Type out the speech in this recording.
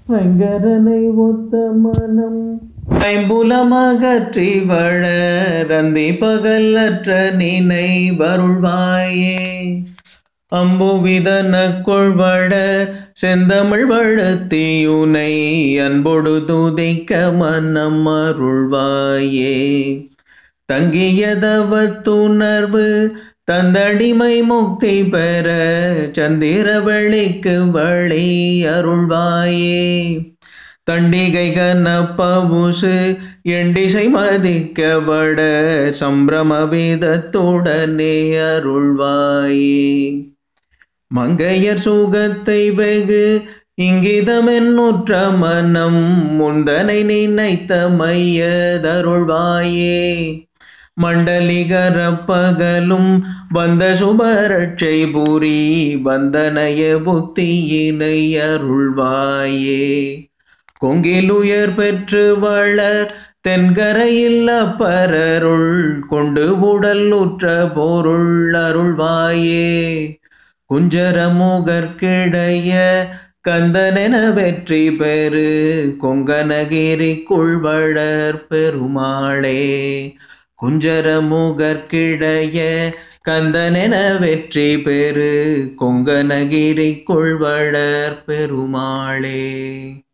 வெங்கரனை ஒத்த மனம் ஐம்புலமகற்றி வளரந்தி பகலற்ற நினை வருள்வாயே அம்புவிதன கொள்வளர் செந்தமிழ் வளர்த்தியுனை அன்பொடு துதிக்க மனம் அருள்வாயே தங்கியதவத்துணர்வு தந்தடிமை முக்தி பெற சந்திர வெளிக்கு வழி அருள்வாயே தண்டிகை கனப்பவுசு எண்டிசை மதிக்க வட சம்பிரம விதத்துடனே அருள்வாயே மங்கையர் சுகத்தை வெகு இங்கிதமென்னுற்ற மனம் முந்தனை நினைத்த மையதருள்வாயே மண்டலிகர பகலும் வந்த சுபரட்சை புரி வந்தனைய புத்தியினை அருள்வாயே கொங்கிலுயர் பெற்று வளர் தென்கரையில் அப்பரருள் கொண்டு உடல் உற்ற பொருள் அருள்வாயே குஞ்சரமுகற்கிடைய கந்தனென வெற்றி பெறு கொங்கனகிரிக்குள் வளர் பெருமாளே குஞ்சரமுகற்கிடைய கந்தனென வெற்றி பெறு கொங்கனகிரிக்குள் வளர் பெருமாளே